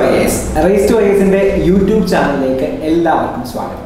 I S race to I എസിന്റെ YouTube ചാനലിലേക്ക് എല്ലാവർക്കും സ്വാഗതം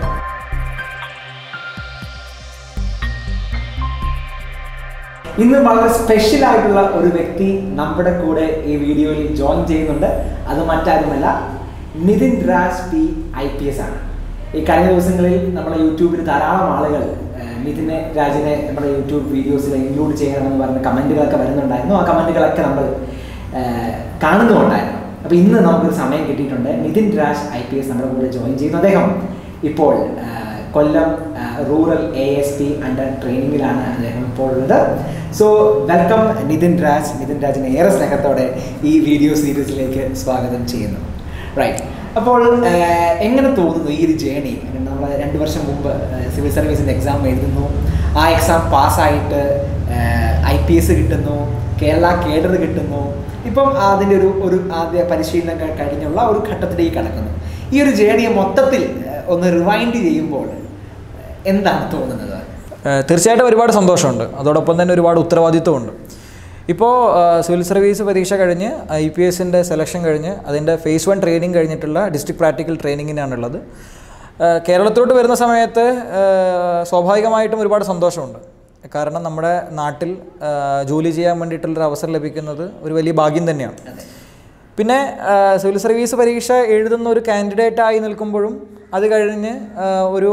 ഇന്ന് വളരെ സ്പെഷ്യൽ ആയിട്ടുള്ള ഒരു വ്യക്തി നമ്മുടെ കൂടെ ഈ വീഡിയോയിൽ ജോയിൻ ചെയ്യുന്നുണ്ട് അത് മറ്റാരുമല്ല Nithin Raj P I P S ആണ് ഈ കഴിഞ്ഞ ദിവസങ്ങളിൽ നമ്മുടെ യൂട്യൂബിൽ ധാരാളം ആളുകൾ ഏഹ്, നിതിനെ രാജിനെ നമ്മുടെ യൂട്യൂബ് വീഡിയോസിൽ ഇൻക്ലൂഡ് ചെയ്യണമെന്ന് പറഞ്ഞ കമൻറ്റുകളൊക്കെ വരുന്നുണ്ടായിരുന്നു ആ കമൻറ്റുകളൊക്കെ നമ്മൾ ഏഹ്, കാണുന്നുണ്ടായിരുന്നു അപ്പോൾ ഇന്ന് നമുക്കൊരു സമയം കിട്ടിയിട്ടുണ്ട് Nithin Raj I P S നമ്മുടെ കൂടെ ജോയിൻ ചെയ്യുന്നു അദ്ദേഹം ഇപ്പോൾ ഏഹ്, Kollam rural A S P under ട്രെയിനിങ്ങിലാണ് അദ്ദേഹം ഇപ്പോൾ ഉള്ളത് സോ വെൽക്കം നിതിൻ രാജ് നിതിൻ രാജിനെ ഏറെ സ്നേഹത്തോടെ ഈ വീഡിയോ സീരീസിലേക്ക് സ്വാഗതം ചെയ്യുന്നു റൈറ്റ് അപ്പോൾ ഏഹ്, എങ്ങനെ തോന്നുന്നു ഈ ഒരു ജേണി നമ്മൾ രണ്ട് വർഷം മുമ്പ് സിവിൽ സർവീസിൻ്റെ എക്സാം എഴുതുന്നു ആ എക്സാം പാസ്സായിട്ട് ഐ പി എസ് കിട്ടുന്നു കേരള കേഡർ കിട്ടുന്നു ഇപ്പം അതിൻ്റെ ഒരു ഒരു ആദ്യ പരിശീലനം ക- കഴിഞ്ഞുള്ള ഒരു ഘട്ടത്തിലേക്ക് കടക്കുന്നു ഈ ഒരു ജേണിയെ മൊത്തത്തിൽ ഏഹ്, ഒന്ന് റിവൈൻഡ് ചെയ്യുമ്പോൾ ഏഹ്, എന്താണ് തോന്നുന്നത് ഏഹ് തീർച്ചയായിട്ടും ഒരുപാട് സന്തോഷമുണ്ട് അതോടൊപ്പം തന്നെ ഒരുപാട് ഉത്തരവാദിത്വമുണ്ട് ഇപ്പോൾ സിവിൽ സർവീസ് പരീക്ഷ കഴിഞ്ഞ് ഐ പി എസിൻ്റെ സെലക്ഷൻ കഴിഞ്ഞ് അതിൻ്റെ ഫേസ് വൺ ട്രെയിനിങ് കഴിഞ്ഞിട്ടുള്ള ഡിസ്ട്രിക്ട് പ്രാക്ടിക്കൽ ട്രെയിനിങ്ങിനാണുള്ളത് ഏഹ് കേരളത്തിലോട്ട് വരുന്ന സമയത്ത് ഏഹ് സ്വാഭാവികമായിട്ടും ഒരുപാട് സന്തോഷമുണ്ട് കാരണം നമ്മുടെ നാട്ടിൽ ഏഹ് ജോലി ചെയ്യാൻ വേണ്ടിയിട്ടുള്ളൊരു അവസരം ലഭിക്കുന്നത് ഒരു വലിയ ഭാഗ്യം തന്നെയാണ് പിന്നെ ആ, സിവിൽ സർവീസ് പരീക്ഷ എഴുതുന്ന ഒരു കാൻഡിഡേറ്റ് ആയി നിൽക്കുമ്പോഴും അത് കഴിഞ്ഞ് ആ, ഒരു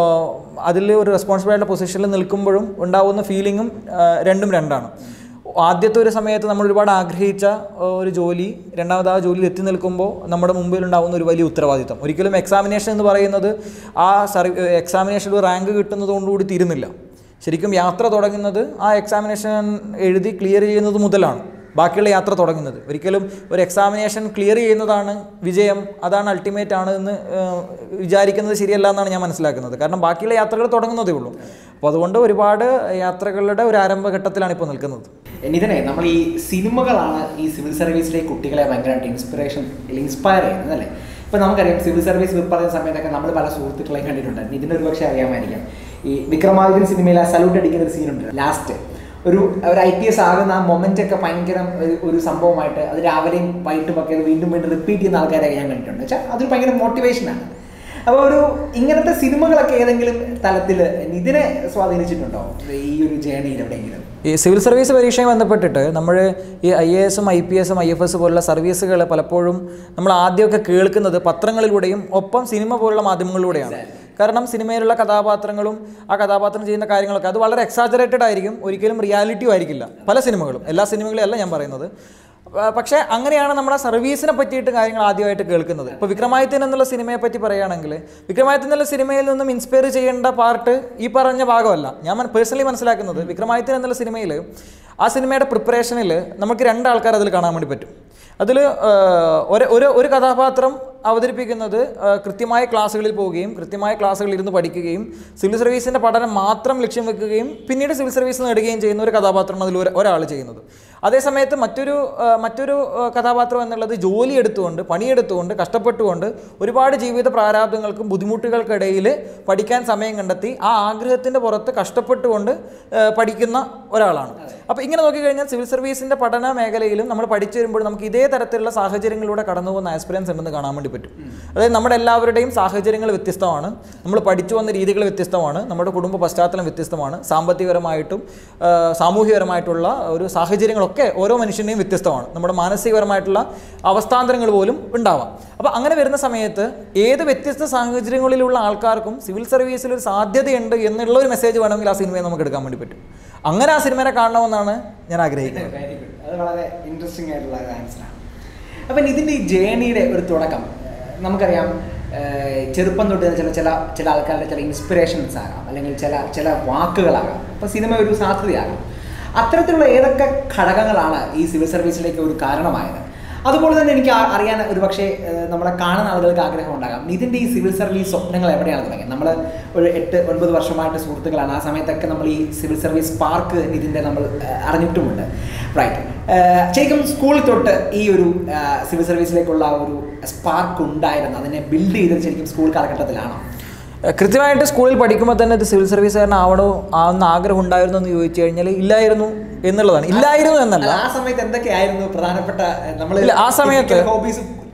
അതിൽ ഒരു റെസ്പോൺസിബിൾ ആയിട്ടുള്ള പൊസിഷനിൽ നിൽക്കുമ്പോഴും ഉണ്ടാവുന്ന ഫീലിങ്ങും ആ, രണ്ടും രണ്ടാണ് ആദ്യത്തെ ഒരു സമയത്ത് നമ്മൾ ഒരുപാട് ആഗ്രഹിച്ച ആ, ഒരു ജോലി രണ്ടാമത് ആ ജോലിയിൽ എത്തി നിൽക്കുമ്പോൾ നമ്മുടെ മുമ്പിൽ ഉണ്ടാകുന്ന ഒരു വലിയ ഉത്തരവാദിത്തം ഒരിക്കലും എക്സാമിനേഷൻ എന്ന് പറയുന്നത് ആ സർവീ എക്സാമിനേഷനിൽ ഒരു റാങ്ക് കിട്ടുന്നതുകൊണ്ടുകൂടി തീരുന്നില്ല ശരിക്കും യാത്ര തുടങ്ങുന്നത് ആ എക്സാമിനേഷൻ എഴുതി ക്ലിയർ ചെയ്യുന്നത് മുതലാണ് ബാക്കിയുള്ള യാത്ര തുടങ്ങുന്നത് ഒരിക്കലും ഒരു എക്സാമിനേഷൻ ക്ലിയർ ചെയ്യുന്നതാണ് വിജയം അതാണ് അൾട്ടിമേറ്റ് ആണ് എന്ന് ഏഹ്, വിചാരിക്കുന്നത് ശരിയല്ല എന്നാണ് ഞാൻ മനസ്സിലാക്കുന്നത് കാരണം ബാക്കിയുള്ള യാത്രകൾ തുടങ്ങുന്നതേ ഉള്ളൂ അപ്പോൾ അതുകൊണ്ട് ഒരുപാട് യാത്രകളുടെ ഒരു ആരംഭഘട്ടത്തിലാണ് ഇപ്പോൾ നിൽക്കുന്നത് നിതിനെ നമ്മൾ ഈ സിനിമകളാണ് ഈ സിവിൽ സർവീസിലെ കുട്ടികളെ ഭയങ്കരമായിട്ട് ഇൻസ്പിറേഷൻ ഇൻസ്പയർ ചെയ്യുന്നത് അല്ലേ ഇപ്പം നമുക്കറിയാം സിവിൽ സർവീസ് വിപ്പ് പറയുന്ന സമയത്തൊക്കെ നമ്മൾ പല സുഹൃത്തുക്കളെയും കണ്ടിട്ടുണ്ട് നിതിന് ഒരു പക്ഷേ അറിയാമായിരിക്കാം ഈ വിക്രമാദിത്യൻ സിനിമയിൽ ആ സല്യൂട്ട് അടിക്കുന്ന ഒരു സീനുണ്ട് ലാസ്റ്റ് ഒരു ഒരു ഐ പി എസ് ആകുന്ന ആ മൊമെന്റ് ഒക്കെ ഭയങ്കര ഒരു- ഒരു സംഭവമായിട്ട് അത് രാവിലെയും വൈകിട്ടും ഒക്കെ അത് വീണ്ടും വീണ്ടും റിപ്പീറ്റ് ചെയ്യുന്ന ആൾക്കാരെ ഞാൻ കണ്ടിട്ടുണ്ട് വെച്ചാൽ അതൊരു ഭയങ്കര മോട്ടിവേഷനാണ് അപ്പോൾ ഒരു ഇങ്ങനത്തെ സിനിമകളൊക്കെ ഏതെങ്കിലും തലത്തിൽ നിതിനെ സ്വാധീനിച്ചിട്ടുണ്ടോ ഈ ഒരു ജേണിയിൽ എവിടെയെങ്കിലും ഈ സിവിൽ സർവീസ് പരീക്ഷയുമായി ബന്ധപ്പെട്ടിട്ട് നമ്മൾ ഈ ഐ എ എസും ഐ പി എസും ഐ എഫ് എസ് പോലുള്ള സർവീസുകൾ പലപ്പോഴും നമ്മൾ ആദ്യമൊക്കെ കേൾക്കുന്നത് പത്രങ്ങളിലൂടെയും ഒപ്പം സിനിമ പോലുള്ള മാധ്യമങ്ങളിലൂടെയാണ് കാരണം സിനിമയിലുള്ള കഥാപാത്രങ്ങളും ആ കഥാപാത്രം ചെയ്യുന്ന കാര്യങ്ങളൊക്കെ അത് വളരെ എക്സാജറേറ്റഡ് ആയിരിക്കും ഒരിക്കലും റിയാലിറ്റിയും ആയിരിക്കില്ല പല സിനിമകളും എല്ലാ സിനിമകളും അല്ല ഞാൻ പറയുന്നത് പ- പക്ഷേ അങ്ങനെയാണ് നമ്മുടെ സർവീസിനെ പറ്റിയിട്ട് കാര്യങ്ങൾ ആദ്യമായിട്ട് കേൾക്കുന്നത് ഇപ്പോൾ വിക്രമാദിത്യൻ എന്നുള്ള സിനിമയെ പറ്റി പറയുകയാണെങ്കിൽ വിക്രമാദിത്യൻ എന്നുള്ള സിനിമയിൽ നിന്നും ഇൻസ്പയർ ചെയ്യേണ്ട പാർട്ട് ഈ പറഞ്ഞ ഭാഗമല്ല ഞാൻ പേഴ്സണലി മനസ്സിലാക്കുന്നത് വിക്രമാദിത്യൻ എന്നുള്ള സിനിമയിൽ ആ സിനിമയുടെ പ്രിപ്പറേഷനിൽ നമുക്ക് രണ്ടാൾക്കാർ അതിൽ കാണാൻ വേണ്ടി പറ്റും അതിൽ ഒരു ഒരു ഒരു കഥാപാത്രം അവതരിപ്പിക്കുന്നത് ആ, കൃത്യമായ ക്ലാസ്സുകളിൽ പോവുകയും കൃത്യമായ ക്ലാസ്സുകളിൽ ഇരുന്ന് പഠിക്കുകയും സിവിൽ സർവീസിൻ്റെ പഠനം മാത്രം ലക്ഷ്യം വെക്കുകയും പിന്നീട് സിവിൽ സർവീസ് നേടുകയും ചെയ്യുന്ന ഒരു കഥാപാത്രമാണ് അതിൽ ഒരു- ഒരാൾ ചെയ്യുന്നത് അതേസമയത്ത് മറ്റൊരു ആ, മറ്റൊരു ആ, കഥാപാത്രം എന്നുള്ളത് ജോലി എടുത്തുകൊണ്ട് പണിയെടുത്തുകൊണ്ട് കഷ്ടപ്പെട്ടുകൊണ്ട് ഒരുപാട് ജീവിത പ്രാരാബ്ദങ്ങൾക്കും ബുദ്ധിമുട്ടുകൾക്കിടയിൽ പഠിക്കാൻ സമയം കണ്ടെത്തി ആ ആഗ്രഹത്തിൻ്റെ പുറത്ത് കഷ്ടപ്പെട്ടുകൊണ്ട് ആ, പഠിക്കുന്ന ഒരാളാണ് അപ്പോൾ ഇങ്ങനെ നോക്കിക്കഴിഞ്ഞാൽ സിവിൽ സർവീസിൻ്റെ പഠന മേഖലയിലും നമ്മൾ പഠിച്ചു വരുമ്പോൾ നമുക്ക് ഇതേ തരത്തിലുള്ള സാഹചര്യങ്ങളിലൂടെ കടന്നു പോകുന്ന ആസ്പിറൻസ് ഉണ്ടെന്ന് കാണാൻ വേണ്ടി പറ്റും അതായത് നമ്മുടെ എല്ലാവരുടെയും സാഹചര്യങ്ങൾ വ്യത്യസ്തമാണ് നമ്മൾ പഠിച്ചു വന്ന രീതികൾ വ്യത്യസ്തമാണ് നമ്മുടെ കുടുംബ പശ്ചാത്തലം വ്യത്യസ്തമാണ് സാമ്പത്തികപരമായിട്ടും ആ, സാമൂഹികപരമായിട്ടുള്ള ഒരു സാഹചര്യങ്ങളൊക്കെ ഓരോ മനുഷ്യൻ്റെയും വ്യത്യസ്തമാണ് നമ്മുടെ മാനസികപരമായിട്ടുള്ള അവസ്ഥാന്തരങ്ങൾ പോലും ഉണ്ടാവാം അപ്പോൾ അങ്ങനെ വരുന്ന സമയത്ത് ഏത് വ്യത്യസ്ത സാഹചര്യങ്ങളിലുള്ള ആൾക്കാർക്കും സിവിൽ സർവീസിൽ ഒരു സാധ്യതയുണ്ട് എന്നുള്ള ഒരു മെസ്സേജ് വേണമെങ്കിൽ ആ സിനിമയെ നമുക്ക് എടുക്കാൻ വേണ്ടി പറ്റും അങ്ങനെ ആ സിനിമയെ കാണണമെന്നാണ് ഞാൻ ആഗ്രഹിക്കുന്നത് വെരി ഗുഡ് അത് വളരെ ഇൻട്രസ്റ്റിംഗ് ആയിട്ടുള്ള ഒരു ആൻസറാണ് അപ്പം ഇതിൻ്റെ ഈ ജേണിയുടെ ഒരു തുടക്കം ഏഹ് നമുക്കറിയാം ഏഹ് ചെറുപ്പം തൊട്ട് തന്നെ ചില ചില ചില ആൾക്കാരുടെ ചില ഇൻസ്പിറേഷൻസ് ആകാം അല്ലെങ്കിൽ ചില ചില വാക്കുകളാകാം അപ്പം സിനിമ ഒരു സാധ്യതയാകാം അത്തരത്തിലുള്ള ഏതൊക്കെ ഘടകങ്ങളാണ് ഈ സിവിൽ സർവീസിലേക്ക് ഒരു കാരണമായത് അതുപോലെ തന്നെ എനിക്ക് ആ- അറിയാൻ ഒരു പക്ഷേ ഏഹ് നമ്മളെ കാണുന്ന ആളുകൾക്ക് ആഗ്രഹം ഉണ്ടാകാം ഇതിൻ്റെ ഈ സിവിൽ സർവീസ് സ്വപ്നങ്ങൾ എവിടെയാണ് തുടങ്ങിയത് നമ്മൾ ഒരു എട്ട് ഒൻപത് വർഷമായിട്ട് സുഹൃത്തുക്കളാണ് ആ സമയത്തൊക്കെ നമ്മൾ ഈ സിവിൽ സർവീസ് പാർക്ക് ഇതിൻ്റെ നമ്മൾ ഏഹ് അറിഞ്ഞിട്ടുമുണ്ട് റൈറ്റ് ശരിക്കും സ്കൂളിൽ തൊട്ട് ഈ ഒരു ഏഹ് സിവിൽ സർവീസിലേക്കുള്ള ആ ഒരു സ്പാർക്ക് ഉണ്ടായിരുന്നു അതിനെ ബിൽഡ് ചെയ്തത് ശരിക്കും സ്കൂൾ കാലഘട്ടത്തിലാണോ ഏഹ് കൃത്യമായിട്ട് സ്കൂളിൽ പഠിക്കുമ്പോൾ തന്നെ ഇത് സിവിൽ സർവീസുകാരനാവണോ ആവുന്ന ആഗ്രഹം ഉണ്ടായിരുന്നു എന്ന് ചോദിച്ചു കഴിഞ്ഞാൽ ഇല്ലായിരുന്നു എന്നുള്ളതാണ് ഇല്ലായിരുന്നു എന്നല്ല ആ സമയത്ത് എന്തൊക്കെയായിരുന്നു പ്രധാനപ്പെട്ട നമ്മൾ ഇല്ല, ആ സമയത്ത് ഹോബീസ്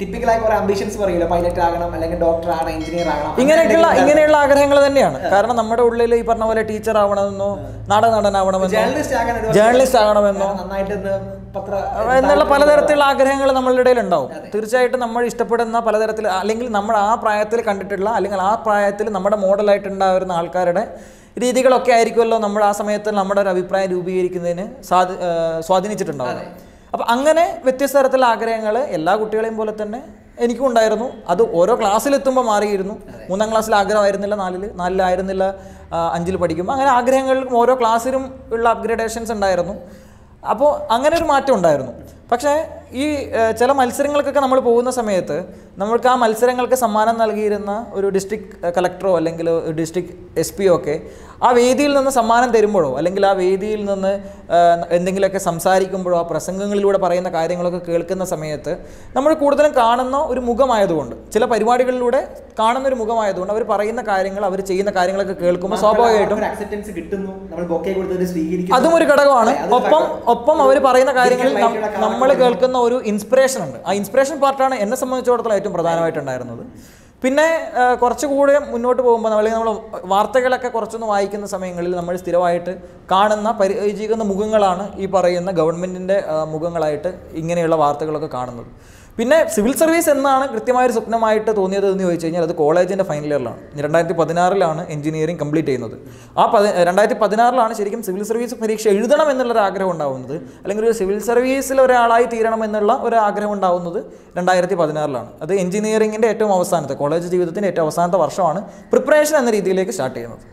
ടിപ്പിക്കലായി കുറെ അംബിഷൻസ് പറയില്ല പൈലറ്റ് ആകണം അല്ലെങ്കിൽ ഡോക്ടർ ആകണം എഞ്ചിനീയർ ആകണം ഇങ്ങനെയൊക്കെയുള്ള അങ്ങനെ ഇങ്ങനെയുള്ള ആഗ്രഹങ്ങൾ തന്നെയാണ് കാരണം നമ്മുടെ ഉള്ളിൽ ഈ പറഞ്ഞ പോലെ ടീച്ചർ ആവണമെന്നോ നാടക നടനാവണമെന്നോ ജേർണലിസ്റ്റ് ആകാൻ ഒരു ജേർണലിസ്റ്റ് ആകണമെന്നോ നന്നായിട്ട് ഇന്ന് പത്ര എന്നുള്ള പലതരത്തിലുള്ള ആഗ്രഹങ്ങൾ നമ്മളുടെ ഇടയിൽ ഉണ്ടാവും തീർച്ചയായിട്ടും നമ്മൾ ഇഷ്ടപ്പെടുന്ന പലതരത്തിൽ അല്ലെങ്കിൽ നമ്മൾ ആ പ്രായത്തിൽ കണ്ടിട്ടുള്ള അല്ലെങ്കിൽ ആ പ്രായത്തിൽ നമ്മുടെ മോഡലായിട്ട് ഉണ്ടാവുന്ന ആൾക്കാരുടെ രീതികളൊക്കെ ആയിരിക്കുമല്ലോ നമ്മൾ ആ സമയത്ത് നമ്മുടെ ഒരു അഭിപ്രായം രൂപീകരിക്കുന്നതിന് സ്വാധീ ആ, സ്വാധീനിച്ചിട്ടുണ്ടാവും അപ്പം അങ്ങനെ വ്യത്യസ്ത തരത്തിലുള്ള ആഗ്രഹങ്ങൾ എല്ലാ കുട്ടികളെയും പോലെ തന്നെ എനിക്കും ഉണ്ടായിരുന്നു അത് ഓരോ ക്ലാസ്സിലെത്തുമ്പോൾ മാറിയിരുന്നു മൂന്നാം ക്ലാസ്സിൽ ആഗ്രഹമായിരുന്നില്ല നാലിൽ നാലിലായിരുന്നില്ല ആ, അഞ്ചിൽ പഠിക്കുമ്പോൾ അങ്ങനെ ആഗ്രഹങ്ങൾക്കും ഓരോ ക്ലാസ്സിലും ഉള്ള അപ്ഗ്രഡേഷൻസ് ഉണ്ടായിരുന്നു അപ്പോൾ അങ്ങനെ ഒരു മാറ്റം ഉണ്ടായിരുന്നു പക്ഷേ ഈ ഏഹ്, ചില മത്സരങ്ങൾക്കൊക്കെ നമ്മൾ പോകുന്ന സമയത്ത് നമ്മൾക്ക് ആ മത്സരങ്ങൾക്ക് സമ്മാനം നൽകിയിരുന്ന ഒരു ഡിസ്ട്രിക്ട് കളക്ടറോ അല്ലെങ്കിൽ ഡിസ്ട്രിക്ട് എസ് പിയോ ഒക്കെ ആ വേദിയിൽ നിന്ന് സമ്മാനം തരുമ്പോഴോ അല്ലെങ്കിൽ ആ വേദിയിൽ നിന്ന് ഏഹ്, എന്തെങ്കിലുമൊക്കെ സംസാരിക്കുമ്പോഴോ ആ പ്രസംഗങ്ങളിലൂടെ പറയുന്ന കാര്യങ്ങളൊക്കെ കേൾക്കുന്ന സമയത്ത് നമ്മൾ കൂടുതലും കാണുന്ന ഒരു മുഖമായതുകൊണ്ട് ചില പരിപാടികളിലൂടെ കാണുന്ന ഒരു മുഖമായതുകൊണ്ട് അവർ പറയുന്ന കാര്യങ്ങൾ അവർ ചെയ്യുന്ന കാര്യങ്ങളൊക്കെ കേൾക്കുമ്പോൾ സ്വാഭാവികമായിട്ടും അക്സെപ്റ്റൻസ് കിട്ടുന്നു നമ്മൾ ബൊക്കെ കൊടുത്തത് സ്വീകരിക്കുന്നു അതും ഒരു ഘടകമാണ് അതെ, അതൊരു ഒപ്പം ഘടകം. ഒപ്പം അവർ പറയുന്ന കാര്യങ്ങളിൽ Digital life ലുള്ള നമ്മൾ കേൾക്കുന്ന ഒരു ഇൻസ്പിറേഷൻ ഉണ്ട് ആ ഇൻസ്പിറേഷൻ പാർട്ടാണ് എന്നെ സംബന്ധിച്ചിടത്തോളം ഏറ്റവും പ്രധാനമായിട്ടുണ്ടായിരുന്നത് പിന്നെ ആ, കുറച്ചുകൂടെ മുന്നോട്ട് പോകുമ്പോൾ നമ്മൾ അല്ലെങ്കിൽ നമ്മൾ വാർത്തകളൊക്കെ കുറച്ചൊന്ന് വായിക്കുന്ന സമയങ്ങളിൽ നമ്മൾ സ്ഥിരമായിട്ട് കാണുന്ന പരിചയിക്കുന്ന മുഖങ്ങളാണ് ഈ പറയുന്ന ഗവൺമെൻറ്റിൻ്റെ മുഖങ്ങളായിട്ട് ഇങ്ങനെയുള്ള വാർത്തകളൊക്കെ കാണുന്നത് പിന്നെ സിവിൽ സർവീസ് എന്നാണ് കൃത്യമായൊരു സ്വപ്നമായിട്ട് തോന്നിയത് എന്ന് ചോദിച്ചു കഴിഞ്ഞാൽ അത് കോളേജിൻ്റെ ഫൈനൽ ഇയറിലാണ് രണ്ടായിരത്തി പതിനാറിലാണ് എഞ്ചിനീയറിംഗ് കംപ്ലീറ്റ് ചെയ്യുന്നത് ആ പതി രണ്ടായിരത്തി പതിനാറിലാണ് ശരിക്കും സിവിൽ സർവീസ് പരീക്ഷ എഴുതണം എന്നുള്ളൊരു ആഗ്രഹം ഉണ്ടാവുന്നത് അല്ലെങ്കിൽ ഒരു സിവിൽ സർവീസിൽ ഒരാളായി തീരണം എന്നുള്ള ഒരു ആഗ്രഹം ഉണ്ടാവുന്നത് രണ്ടായിരത്തി പതിനാറിലാണ് അത് എഞ്ചിനീയറിംഗിൻ്റെ ഏറ്റവും അവസാനത്തെ കോളേജ് ജീവിതത്തിൻ്റെ ഏറ്റവും അവസാനത്തെ വർഷമാണ് പ്രിപ്പറേഷൻ എന്ന രീതിയിലേക്ക് സ്റ്റാർട്ട് ചെയ്യുന്നത്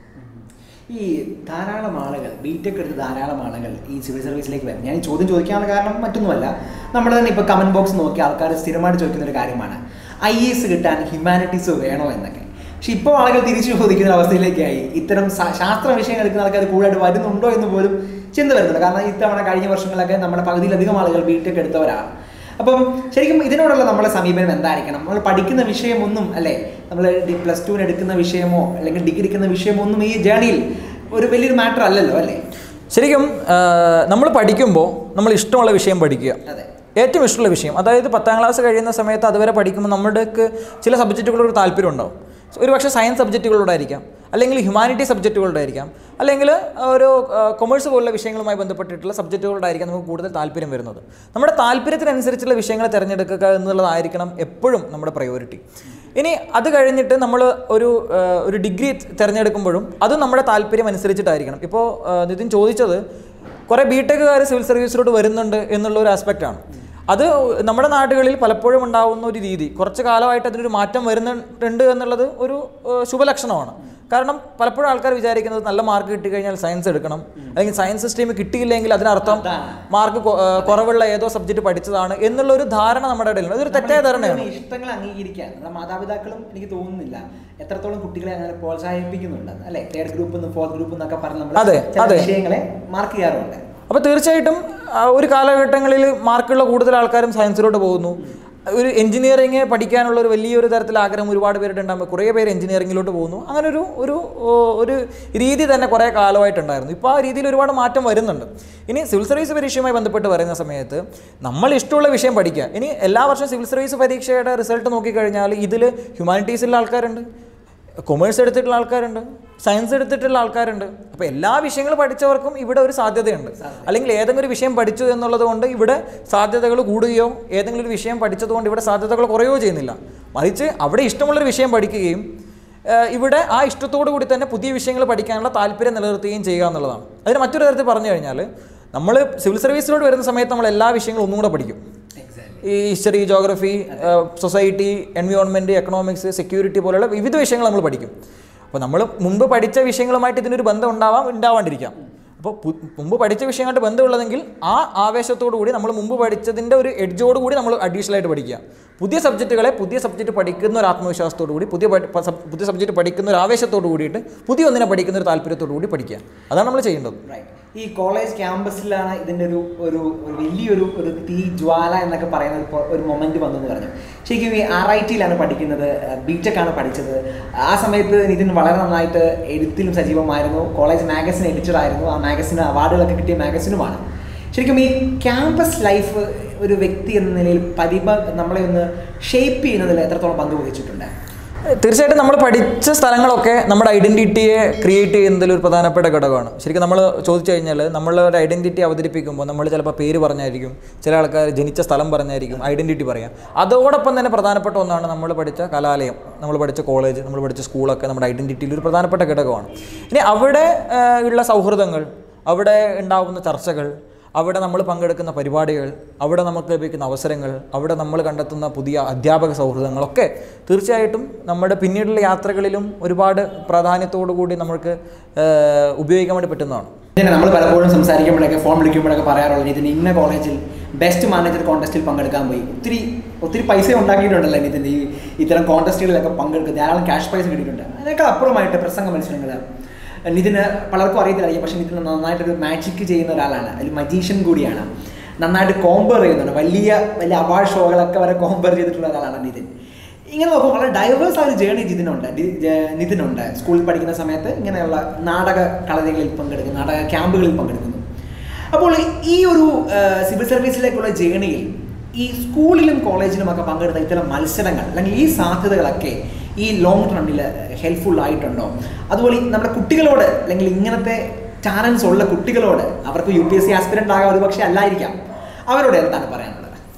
ഈ ധാരാളം ആളുകൾ ബിടെക് എടുത്ത് ധാരാളം ആളുകൾ ഈ സിവിൽ സർവീസിലേക്ക് വരും ഞാൻ ഈ ചോദ്യം ചോദിക്കാനുള്ള കാരണം മറ്റൊന്നുമല്ല നമ്മൾ തന്നെ ഇപ്പോൾ കമൻറ്റ് ബോക്സ് നോക്കി ആൾക്കാർ സ്ഥിരമായിട്ട് ചോദിക്കുന്ന ഒരു കാര്യമാണ് ഐ എസ് കിട്ടാൻ ഹ്യൂമാനിറ്റീസ് വേണോ എന്നൊക്കെ പക്ഷെ ഇപ്പോൾ ആളുകൾ തിരിച്ചു ചോദിക്കുന്ന ഒരു അവസ്ഥയിലേക്കായി ഇത്തരം സ- ശാസ്ത്ര വിഷയങ്ങൾ എടുക്കുന്ന ആൾക്കാർ കൂടുതലായിട്ട് വരുന്നുണ്ടോ എന്ന് പോലും ചിന്ത വരുന്നുണ്ട് കാരണം ഇത്തവണ കഴിഞ്ഞ വർഷങ്ങളിലൊക്കെ നമ്മുടെ പകുതിയിലധികം ആളുകൾ ബിടെക് എടുത്തവരാണ് അപ്പം ശരിക്കും ഇതിനോടുള്ള നമ്മുടെ സമീപനം എന്തായിരിക്കണം നമ്മൾ പഠിക്കുന്ന വിഷയമൊന്നും അല്ലേ നമ്മൾ പ്ലസ് ടുവിന് എടുക്കുന്ന വിഷയമോ അല്ലെങ്കിൽ ഡിഗ്രി എടുക്കുന്ന വിഷയമോ ഒന്നും ഈ ജേണിയിൽ ഒരു വലിയൊരു മാറ്റർ അല്ലല്ലോ അല്ലേ ശരിക്കും നമ്മൾ പഠിക്കുമ്പോൾ നമ്മൾ ഇഷ്ടമുള്ള വിഷയം പഠിക്കുക അതെ ഏറ്റവും ഇഷ്ടമുള്ള വിഷയം അതായത് പത്താം ക്ലാസ് കഴിയുന്ന സമയത്ത് അതുവരെ പഠിക്കുമ്പോൾ നമ്മുടെക്ക് ചില സബ്ജക്റ്റുകളോട് താല്പര്യം ഉണ്ടാവും ഒരു പക്ഷേ സയൻസ് സബ്ജക്റ്റുകളോടായിരിക്കാം അല്ലെങ്കിൽ ഹ്യൂമാനിറ്റി സബ്ജക്റ്റുകളോടായിരിക്കാം അല്ലെങ്കിൽ ഒരു കൊമേഴ്സ് പോലുള്ള വിഷയങ്ങളുമായി ബന്ധപ്പെട്ടിട്ടുള്ള സബ്ജക്റ്റുകളോടായിരിക്കാം നമുക്ക് കൂടുതൽ താല്പര്യം വരുന്നത് നമ്മുടെ താല്പര്യത്തിനനുസരിച്ചുള്ള വിഷയങ്ങൾ തിരഞ്ഞെടുക്കുക എന്നുള്ളതായിരിക്കണം എപ്പോഴും നമ്മുടെ പ്രയോറിറ്റി ഇനി അത് കഴിഞ്ഞിട്ട് നമ്മൾ ഒരു ആ, ഒരു ഡിഗ്രി തിരഞ്ഞെടുക്കുമ്പോഴും അതും നമ്മുടെ താല്പര്യം അനുസരിച്ചിട്ടായിരിക്കണം ഇപ്പോൾ ആ, നിതിൻ ചോദിച്ചത് കുറേ ബി ടെക്കുകാർ സിവിൽ സർവീസിലോട്ട് വരുന്നുണ്ട് എന്നുള്ള ഒരു ആസ്പെക്റ്റാണ് അത് നമ്മുടെ നാടുകളിൽ പലപ്പോഴും ഉണ്ടാവുന്ന ഒരു രീതി കുറച്ച് കാലമായിട്ട് അതിനൊരു മാറ്റം വരുന്നുണ്ട് എന്നുള്ളത് ഒരു ഏഹ്, ശുഭലക്ഷണമാണ് കാരണം പലപ്പോഴും ആൾക്കാർ വിചാരിക്കുന്നത് നല്ല മാർക്ക് കിട്ടിക്കഴിഞ്ഞാൽ സയൻസ് എടുക്കണം അല്ലെങ്കിൽ സയൻസ് സ്ട്രീം കിട്ടിയില്ലെങ്കിൽ അതിനർത്ഥം മാർക്ക് കുറവുള്ള ഏതോ സബ്ജക്റ്റ് പഠിച്ചതാണ് എന്നുള്ള ഒരു ധാരണ നമ്മുടെ ഇടയിലുണ്ട് അതൊരു തെറ്റായ ധാരണയാണ് നമ്മുടെ ഇഷ്ടങ്ങൾ അംഗീകരിക്കാൻ നമ്മുടെ മാതാപിതാക്കളും എനിക്ക് തോന്നുന്നില്ല എത്രത്തോളം കുട്ടികളെ അങ്ങനെ പ്രോത്സാഹിപ്പിക്കുന്നുണ്ട് അല്ലെ തേർഡ് ഗ്രൂപ്പ് ഫോർത്ത് ഗ്രൂപ്പ് എന്നൊക്കെ പറഞ്ഞ് നമ്മൾ അതെ, ചില അതെ. വിഷയങ്ങളെ മാർക്ക് ചെയ്യാറുണ്ട് അപ്പോൾ തീർച്ചയായിട്ടും ആ, ഒരു കാലഘട്ടങ്ങളിൽ മാർക്കുള്ള കൂടുതൽ ആൾക്കാരും സയൻസിലോട്ട് പോകുന്നു ഒരു എഞ്ചിനീയറിംഗ് പഠിക്കാനുള്ള ഒരു വലിയൊരു തരത്തിൽ ആഗ്രഹം ഒരുപാട് പേരുടെ ഉണ്ടാകുമ്പോൾ കുറേ പേര് എഞ്ചിനീയറിംഗിലോട്ട് പോകുന്നു അങ്ങനെ ഒരു ഒരു ഓ, ഒരു രീതി തന്നെ കുറേ കാലമായിട്ടുണ്ടായിരുന്നു ഇപ്പോൾ ആ രീതിയിൽ ഒരുപാട് മാറ്റം വരുന്നുണ്ട് ഇനി സിവിൽ സർവീസ് പരീക്ഷയുമായി ബന്ധപ്പെട്ട് പറയുന്ന സമയത്ത് നമ്മൾ ഇഷ്ടമുള്ള വിഷയം പഠിക്കുക ഇനി എല്ലാ വർഷവും സിവിൽ സർവീസ് പരീക്ഷയുടെ റിസൾട്ട് നോക്കിക്കഴിഞ്ഞാൽ ഇതിൽ ഹ്യൂമാനിറ്റീസിലുള്ള ആൾക്കാരുണ്ട് കൊമേഴ്സ് എടുത്തിട്ടുള്ള ആൾക്കാരുണ്ട് സയൻസ് എടുത്തിട്ടുള്ള ആൾക്കാരുണ്ട് അപ്പോൾ എല്ലാ വിഷയങ്ങൾ പഠിച്ചവർക്കും ഇവിടെ ഒരു സാധ്യതയുണ്ട് അല്ലെങ്കിൽ ഏതെങ്കിലും ഒരു വിഷയം പഠിച്ചു എന്നുള്ളത് കൊണ്ട് ഇവിടെ സാധ്യതകൾ കൂടുകയോ ഏതെങ്കിലും ഒരു വിഷയം പഠിച്ചത് കൊണ്ട് ഇവിടെ സാധ്യതകൾ കുറയുകയോ ചെയ്യുന്നില്ല മറിച്ച് അവിടെ ഇഷ്ടമുള്ളൊരു വിഷയം പഠിക്കുകയും ഏഹ്, ഇവിടെ ആ ഇഷ്ടത്തോടു കൂടി തന്നെ പുതിയ വിഷയങ്ങൾ പഠിക്കാനുള്ള താല്പര്യം നിലനിർത്തുകയും ചെയ്യുക എന്നുള്ളതാണ് അതിന് മറ്റൊരു തരത്തിൽ പറഞ്ഞു കഴിഞ്ഞാൽ നമ്മൾ സിവിൽ സർവീസിലോട്ട് വരുന്ന സമയത്ത് നമ്മൾ എല്ലാ വിഷയങ്ങളും ഒന്നും കൂടെ പഠിക്കും ഈ history geography society environment economics security പോലുള്ള വിവിധ വിഷയങ്ങൾ നമ്മൾ പഠിക്കും അപ്പോൾ നമ്മൾ മുമ്പ് പഠിച്ച വിഷയങ്ങളുമായിട്ട് ഇതിനൊരു ബന്ധം ഉണ്ടാവാം ഉണ്ടാവാണ്ടിരിക്കാം അപ്പോൾ പു- മുമ്പ് പഠിച്ച വിഷയമായിട്ട് ബന്ധമുള്ളതെങ്കിൽ ആ ആവേശത്തോടു കൂടി നമ്മൾ മുമ്പ് പഠിച്ചതിൻ്റെ ഒരു എഡ്ജോട് കൂടി നമ്മൾ അഡീഷണൽ ആയിട്ട് പഠിക്കുക പുതിയ സബ്ജക്റ്റുകളെ പുതിയ സബ്ജക്റ്റ് പഠിക്കുന്ന ഒരു ആത്മവിശ്വാസത്തോടു കൂടി പുതിയ പഠി- പ- സബ്- പുതിയ സബ്ജക്റ്റ് പഠിക്കുന്ന ഒരു ആവേശത്തോടു കൂടിയിട്ട് പുതിയ ഒന്നിനെ പഠിക്കുന്ന ഒരു താല്പര്യത്തോടു കൂടി പഠിക്കുക അതാണ് നമ്മൾ ചെയ്യേണ്ടത് Right. ഈ കോളേജ് ക്യാമ്പസിലാണ് ഇതിൻ്റെ ഒരു ഒരു ഒരു വലിയൊരു ഒരു തീ ജ്വാല എന്നൊക്കെ പറയുന്ന ഒരു പൊ- ഒരു മൊമെന്റ് വന്നെന്ന് പറഞ്ഞു ശരിക്കും ഈ ആർ ഐ ടിയിലാണ് പഠിക്കുന്നത് ബി ടെക് ആണ് പഠിച്ചത് ആ സമയത്ത് നിതിൻ വളരെ നന്നായിട്ട് എഴുത്തിലും സജീവമായിരുന്നു കോളേജ് മാഗസിൻ എഡിറ്റർ ആയിരുന്നു ആ മാഗസിന് അവാർഡുകളൊക്കെ കിട്ടിയ മാഗസിനുമാണ് ശരിക്കും ഈ ക്യാമ്പസ് ലൈഫ് ഒരു വ്യക്തി എന്ന നിലയിൽ പരിഭ നമ്മളെ ഒന്ന് ഷേപ്പ് ചെയ്യുന്നതിൽ എത്രത്തോളം പങ്ക് വഹിച്ചിട്ടുണ്ട് തീർച്ചയായിട്ടും നമ്മൾ പഠിച്ച സ്ഥലങ്ങളൊക്കെ നമ്മുടെ ഐഡൻറ്റിറ്റിയെ ക്രിയേറ്റ് ചെയ്യുന്നതിൽ ഒരു പ്രധാനപ്പെട്ട ഘടകമാണ് ശരിക്കും നമ്മൾ ചോദിച്ചു കഴിഞ്ഞാൽ നമ്മൾ ഒരു ഐഡൻറ്റിറ്റി അവതരിപ്പിക്കുമ്പോൾ നമ്മൾ ചിലപ്പോൾ പേര് പറഞ്ഞായിരിക്കും ചില ആൾക്കാർ ജനിച്ച സ്ഥലം പറഞ്ഞായിരിക്കും ഐഡൻറ്റിറ്റി പറയാം അതോടൊപ്പം തന്നെ പ്രധാനപ്പെട്ട ഒന്നാണ് നമ്മൾ പഠിച്ച കലാലയം നമ്മൾ പഠിച്ച കോളേജ് നമ്മൾ പഠിച്ച സ്കൂളൊക്കെ നമ്മുടെ ഐഡൻറ്റിറ്റിയിൽ ഒരു പ്രധാനപ്പെട്ട ഘടകമാണ് ഇനി അവിടെ ആ, ഉള്ള സൗഹൃദങ്ങൾ അവിടെ ഉണ്ടാവുന്ന ചർച്ചകൾ അവിടെ നമ്മൾ പങ്കെടുക്കുന്ന പരിപാടികൾ അവിടെ നമുക്ക് ലഭിക്കുന്ന അവസരങ്ങൾ അവിടെ നമ്മൾ കണ്ടെത്തുന്ന പുതിയ അധ്യാപക സൗഹൃദങ്ങളൊക്കെ തീർച്ചയായിട്ടും നമ്മുടെ പിന്നീടുള്ള യാത്രകളിലും ഒരുപാട് പ്രാധാന്യത്തോടു കൂടി നമുക്ക് ഏഹ്, ഉപയോഗിക്കാൻ വേണ്ടി പറ്റുന്നതാണ് ഇതിനെ നമ്മൾ പലപ്പോഴും സംസാരിക്കുമ്പോഴൊക്കെ ഫോൺ വിളിക്കുമ്പോഴൊക്കെ പറയാറുള്ളത് ഇതിന് ഇന്ന കോളേജിൽ ബെസ്റ്റ് മാനേജർ കോൺടെസ്റ്റിൽ പങ്കെടുക്കാൻ പോയി ഒത്തിരി ഒത്തിരി പൈസ ഉണ്ടാക്കിയിട്ടുണ്ടല്ലോ ഇതിൻ്റെ ഈ ഇത്തരം കോൺടെസ്റ്റുകളിലൊക്കെ പങ്കെടുക്കുക ധാരാളം ക്യാഷ് പ്രൈസ് കിട്ടിയിട്ടുണ്ട് അതിനേക്കാൾ അപ്പുറമായിട്ട് പ്രസംഗ മത്സരങ്ങൾ നിതിന് പലർക്കും അറിയത്തില്ല പക്ഷേ നിതിന് നന്നായിട്ടൊരു മാജിക് ചെയ്യുന്ന ഒരാളാണ് അതിൽ മജീഷ്യൻ കൂടിയാണ് നന്നായിട്ട് കോമ്പയർ ചെയ്യുന്നുണ്ട് വലിയ വലിയ അവാർഡ് ഷോകളൊക്കെ വരെ കോമ്പയർ ചെയ്തിട്ടുള്ള ഒരാളാണ് നിതിൻ ഇങ്ങനെ നോക്കുമ്പോൾ വളരെ ഡൈവേഴ്സ് ആയ ഒരു ജേണി ജിതിനുണ്ട് ഡി- ജ- നിതിനുണ്ട് സ്കൂളിൽ പഠിക്കുന്ന സമയത്ത് ഇങ്ങനെയുള്ള നാടക കളരികളിൽ പങ്കെടുക്കുന്നു നാടക ക്യാമ്പുകളിൽ പങ്കെടുക്കുന്നു അപ്പോൾ ഈ ഒരു സിവിൽ സർവീസിലേക്കുള്ള ജേണിയിൽ ഈ സ്കൂളിലും കോളേജിലും ഒക്കെ പങ്കെടുത്ത ഇത്തരം മത്സരങ്ങൾ അല്ലെങ്കിൽ ഈ സാധ്യതകളൊക്കെ ഈ ലോങ് റണ്ണിൽ ഹെൽപ്ഫുൾ ആയിട്ടുണ്ടോ അതുപോലെ ഈ നമ്മുടെ കുട്ടികളോട് അല്ലെങ്കിൽ ഇങ്ങനത്തെ ടാലൻസ് ഉള്ള കുട്ടികളോട് അവർക്ക് U P S C aspirant ആകാം ഒരു പക്ഷേ അല്ലായിരിക്കാം അവരോട് എന്താണ് പറയാനുള്ളത്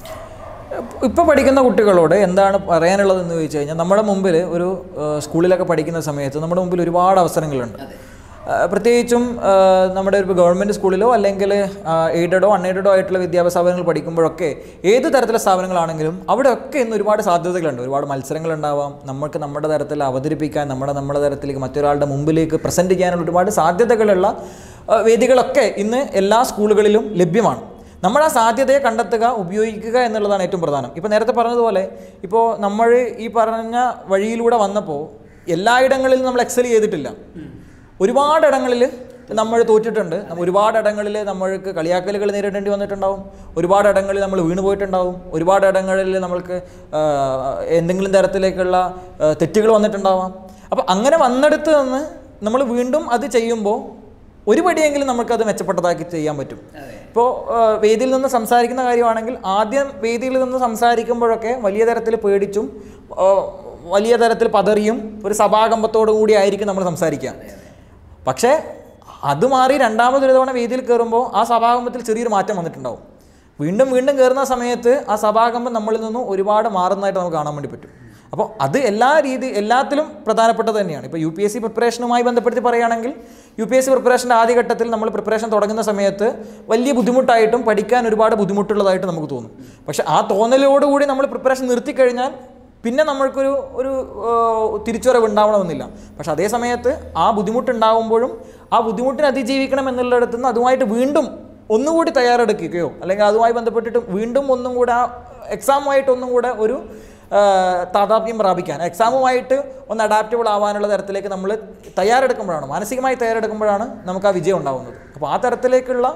ഇപ്പോൾ പഠിക്കുന്ന കുട്ടികളോട് എന്താണ് പറയാനുള്ളതെന്ന് ചോദിച്ചു കഴിഞ്ഞാൽ നമ്മുടെ മുമ്പിൽ ഒരു ഏഹ്, സ്കൂളിലൊക്കെ പഠിക്കുന്ന സമയത്ത് നമ്മുടെ മുമ്പിൽ ഒരുപാട് അവസരങ്ങളുണ്ട് ഏഹ്, പ്രത്യേകിച്ചും ഏഹ്, നമ്മുടെ ഒരു ഗവൺമെൻറ് സ്കൂളിലോ അല്ലെങ്കിൽ എയ്ഡഡോ അൺഎയ്ഡഡോ ആയിട്ടുള്ള വിദ്യാഭ്യാസ സ്ഥാപനങ്ങൾ പഠിക്കുമ്പോഴൊക്കെ ഏത് തരത്തിലെ സ്ഥാപനങ്ങളാണെങ്കിലും അവിടെയൊക്കെ ഇന്ന് ഒരുപാട് സാധ്യതകളുണ്ട് ഒരുപാട് മത്സരങ്ങളുണ്ടാവാം നമുക്ക് നമ്മുടെ തരത്തിൽ അവതരിപ്പിക്കാൻ നമ്മുടെ നമ്മുടെ തരത്തിലേക്ക് മറ്റൊരാളുടെ മുമ്പിലേക്ക് പ്രസൻറ്റ് ചെയ്യാനുള്ള ഒരുപാട് സാധ്യതകളുള്ള ഏഹ്, വേദികളൊക്കെ ഇന്ന് എല്ലാ സ്കൂളുകളിലും ലഭ്യമാണ് നമ്മൾ ആ സാധ്യതയെ കണ്ടെത്തുക ഉപയോഗിക്കുക എന്നുള്ളതാണ് ഏറ്റവും പ്രധാനം ഇപ്പോൾ നേരത്തെ പറഞ്ഞതുപോലെ ഇപ്പോൾ നമ്മൾ ഈ പറഞ്ഞ വഴിയിലൂടെ വന്നപ്പോൾ എല്ലായിടങ്ങളിലും നമ്മൾ എക്സൽ ചെയ്തിട്ടില്ല ഒരുപാട് ഇടങ്ങളിൽ നമ്മൾ തോറ്റിട്ടുണ്ട് നമ്മ- ഒരുപാട് ഇടങ്ങളിൽ നമ്മൾക്ക് കളിയാക്കലുകൾ നേരിടേണ്ടി വന്നിട്ടുണ്ടാവും ഒരുപാട് ഇടങ്ങളിൽ നമ്മൾ വീണ് പോയിട്ടുണ്ടാവും ഒരുപാട് ഇടങ്ങളിൽ നമ്മൾക്ക് ആ, എന്തെങ്കിലും തരത്തിലേക്കുള്ള ആ, തെറ്റുകൾ വന്നിട്ടുണ്ടാവാം അപ്പോൾ അങ്ങനെ വന്നെടുത്ത് നിന്ന് നമ്മൾ വീണ്ടും അത് ചെയ്യുമ്പോൾ ഒരു പടിയെങ്കിലും നമുക്കത് മെച്ചപ്പെട്ടതാക്കി ചെയ്യാൻ പറ്റും ഇപ്പോൾ വേദിയിൽ നിന്ന് സംസാരിക്കുന്ന കാര്യമാണെങ്കിൽ ആദ്യം വേദിയിൽ നിന്ന് സംസാരിക്കുമ്പോഴൊക്കെ വലിയ തരത്തിൽ പേടിച്ചും ആ, വലിയ തരത്തിൽ പതറിയും ഒരു സഭാകമ്പത്തോടു കൂടി ആയിരിക്കും നമ്മൾ സംസാരിക്കുക പക്ഷേ അത് മാറി രണ്ടാമതൊരു തവണ വേദിയിൽ കയറുമ്പോൾ ആ സഭാകമ്പത്തിൽ ചെറിയൊരു മാറ്റം വന്നിട്ടുണ്ടാവും വീണ്ടും വീണ്ടും കയറുന്ന സമയത്ത് ആ സഭാകമ്പം നമ്മളിൽ നിന്നും ഒരുപാട് മാറുന്നതായിട്ട് നമുക്ക് കാണാൻ വേണ്ടി പറ്റും അപ്പോൾ അത് എല്ലാ രീതി എല്ലാത്തിലും പ്രധാനപ്പെട്ടത് തന്നെയാണ് ഇപ്പോൾ യു പി എസ് സി പ്രിപ്പറേഷനുമായി ബന്ധപ്പെടുത്തി പറയുകയാണെങ്കിൽ യു പി എസ് സി പ്രിപ്പറേഷൻ്റെ ആദ്യഘട്ടത്തിൽ നമ്മൾ പ്രിപ്പറേഷൻ തുടങ്ങുന്ന സമയത്ത് വലിയ ബുദ്ധിമുട്ടായിട്ടും പഠിക്കാൻ ഒരുപാട് ബുദ്ധിമുട്ടുള്ളതായിട്ട് നമുക്ക് തോന്നും പക്ഷേ ആ തോന്നലോടുകൂടി നമ്മൾ പ്രിപ്പറേഷൻ നിർത്തിക്കഴിഞ്ഞാൽ പിന്നെ നമ്മൾക്കൊരു ഒരു ഏഹ്, തിരിച്ചുവരവ് ഉണ്ടാവണമെന്നില്ല പക്ഷെ അതേ സമയത്ത് ആ ബുദ്ധിമുട്ടുണ്ടാകുമ്പോഴും ആ ബുദ്ധിമുട്ടിനെ അതിജീവിക്കണം എന്നുള്ളിടത്ത് നിന്ന് അതുമായിട്ട് വീണ്ടും ഒന്നുകൂടി തയ്യാറെടുക്കുകയോ അല്ലെങ്കിൽ അതുമായി ബന്ധപ്പെട്ടിട്ട് വീണ്ടും ഒന്നും കൂടെ ആ എക്സാമുമായിട്ട് ഒന്നും കൂടെ ഒരു ഏഹ്, താതാത്മ്യം പ്രാപിക്കാൻ എക്സാമുമായിട്ട് ഒന്ന് അഡാപ്റ്റബിൾ ആവാനുള്ള തരത്തിലേക്ക് നമ്മൾ തയ്യാറെടുക്കുമ്പോഴാണ് മാനസികമായി തയ്യാറെടുക്കുമ്പോഴാണ് നമുക്ക് ആ വിജയം ഉണ്ടാകുന്നത് അപ്പോൾ ആ തരത്തിലേക്കുള്ള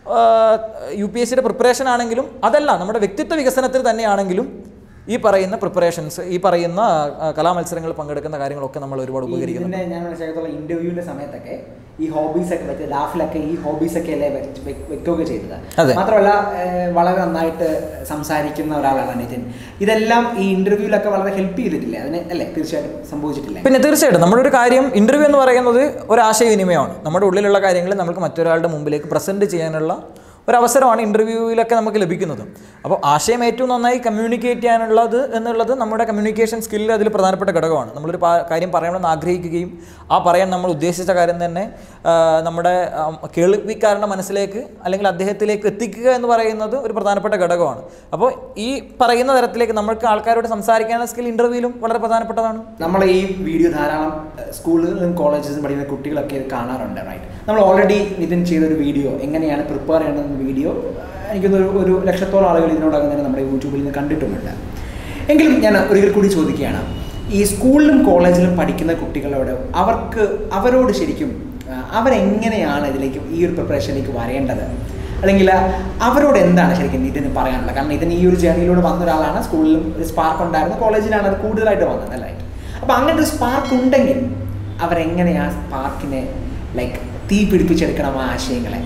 യു പി എസ് സിയുടെ പ്രിപ്പറേഷൻ ആണെങ്കിലും അതല്ല നമ്മുടെ വ്യക്തിത്വ വികസനത്തിൽ തന്നെയാണെങ്കിലും ഈ പറയുന്ന പ്രിപ്പറേഷൻസ് ഈ പറയുന്ന ആ, കലാമത്സരങ്ങളിൽ പങ്കെടുക്കുന്ന കാര്യങ്ങളൊക്കെ നമ്മൾ ഒരുപാട് ഉപകരിക്കുന്നു ഇതിന്റെ ഞാൻ മനസ്സിലാക്കത്തുള്ള ഇന്റർവ്യൂവിന്റെ സമയത്തൊക്കെ ഈ ഹോബീസ് ഒക്കെ വെച്ച് ലാഫിലൊക്കെ ഈ ഹോബീസ് ഒക്കെ അല്ലേ വെച്ച് വെക്ക് വെക്കുകയൊക്കെ ചെയ്തത് അതെ. മാത്രമല്ല ഏഹ്, വളരെ നന്നായിട്ട് സംസാരിക്കുന്ന ഒരാളാണ് നിതിൻ ഇതെല്ലാം ഈ ഇന്റർവ്യൂവിലൊക്കെ വളരെ ഹെൽപ്പ് ചെയ്തിട്ടില്ലേ അതിന് അല്ലേ തീർച്ചയായിട്ടും സംഭവിച്ചിട്ടില്ലേ പിന്നെ തീർച്ചയായിട്ടും നമ്മുടെ ഒരു കാര്യം ഇൻ്റർവ്യൂ എന്ന് പറയുന്നത് ഒരു ആശയവിനിമയമാണ് നമ്മുടെ ഉള്ളിലുള്ള കാര്യങ്ങൾ നമുക്ക് മറ്റൊരാളുടെ മുമ്പിലേക്ക് പ്രസൻറ്റ് ചെയ്യാനുള്ള ഒരു അവസരമാണ് ഇൻ്റർവ്യൂവിലൊക്കെ നമുക്ക് ലഭിക്കുന്നത് അപ്പോൾ ആശയം ഏറ്റവും നന്നായി കമ്മ്യൂണിക്കേറ്റ് ചെയ്യാനുള്ളത് എന്നുള്ളത് നമ്മുടെ കമ്മ്യൂണിക്കേഷൻ സ്കില്ല് അതിൽ പ്രധാനപ്പെട്ട ഘടകമാണ് നമ്മളൊരു പാ- കാര്യം പറയണമെന്ന് ആഗ്രഹിക്കുകയും ആ പറയാൻ നമ്മൾ ഉദ്ദേശിച്ച കാര്യം തന്നെ ആ, നമ്മുടെ ആ, കേൾവിക്കാരൻ്റെ മനസ്സിലേക്ക് അല്ലെങ്കിൽ അദ്ദേഹത്തിലേക്ക് എത്തിക്കുക എന്ന് പറയുന്നത് ഒരു പ്രധാനപ്പെട്ട ഘടകമാണ് അപ്പോൾ ഈ പറയുന്ന തരത്തിലേക്ക് നമ്മൾക്ക് ആൾക്കാരോട് സംസാരിക്കാനുള്ള സ്കിൽ ഇൻ്റർവ്യൂവിലും വളരെ പ്രധാനപ്പെട്ടതാണ് നമ്മൾ ഈ വീഡിയോ ധാരാളം ഏഹ്, സ്കൂളുകളിലും കോളേജസിലും പഠിക്കുന്ന കുട്ടികളൊക്കെ ഇത് കാണാറുണ്ട് റൈറ്റ് നമ്മൾ ഓൾറെഡി നിതിൻ ചെയ്തൊരു വീഡിയോ എങ്ങനെയാണ് പ്രിപ്പയർ ചെയ്യേണ്ടതെന്ന വീഡിയോ എനിക്കൊന്ന് ഒരു ലക്ഷത്തോളം ആളുകൾ ഇതിനോടകം തന്നെ നമ്മുടെ യൂട്യൂബിൽ നിന്ന് കണ്ടിട്ടുമുണ്ട് എങ്കിലും ഞാൻ ഒരിക്കൽ കൂടി ചോദിക്കുകയാണ് ഈ സ്കൂളിലും കോളേജിലും പഠിക്കുന്ന കുട്ടികളോട് അവർക്ക് അവരോട് ശരിക്കും ആ, അവരെങ്ങനെയാണ് ഇതിലേക്ക് ഈ ഒരു പ്രിപ്പറേഷനിലേക്ക് വരേണ്ടത് അല്ലെങ്കിൽ അവരോട് എന്താണ് ശരിക്കും ഇതിന് പറയാനുള്ളത് കാരണം ഇതിന് ഈ ഒരു ജേണിയിലൂടെ വന്ന ഒരാളാണ് സ്കൂളിലും ഒരു സ്പാർക്ക് ഉണ്ടായിരുന്നു കോളേജിലാണ് അത് കൂടുതലായിട്ട് വന്നത് അല്ലേ അപ്പോൾ അങ്ങനെ ഒരു സ്പാർക്ക് ഉണ്ടെങ്കിൽ അവരെങ്ങനെ ആ സ്പാർക്കിനെ ലൈക്ക് തീ പിടിപ്പിച്ചെടുക്കണം ആ ആശയങ്ങളെ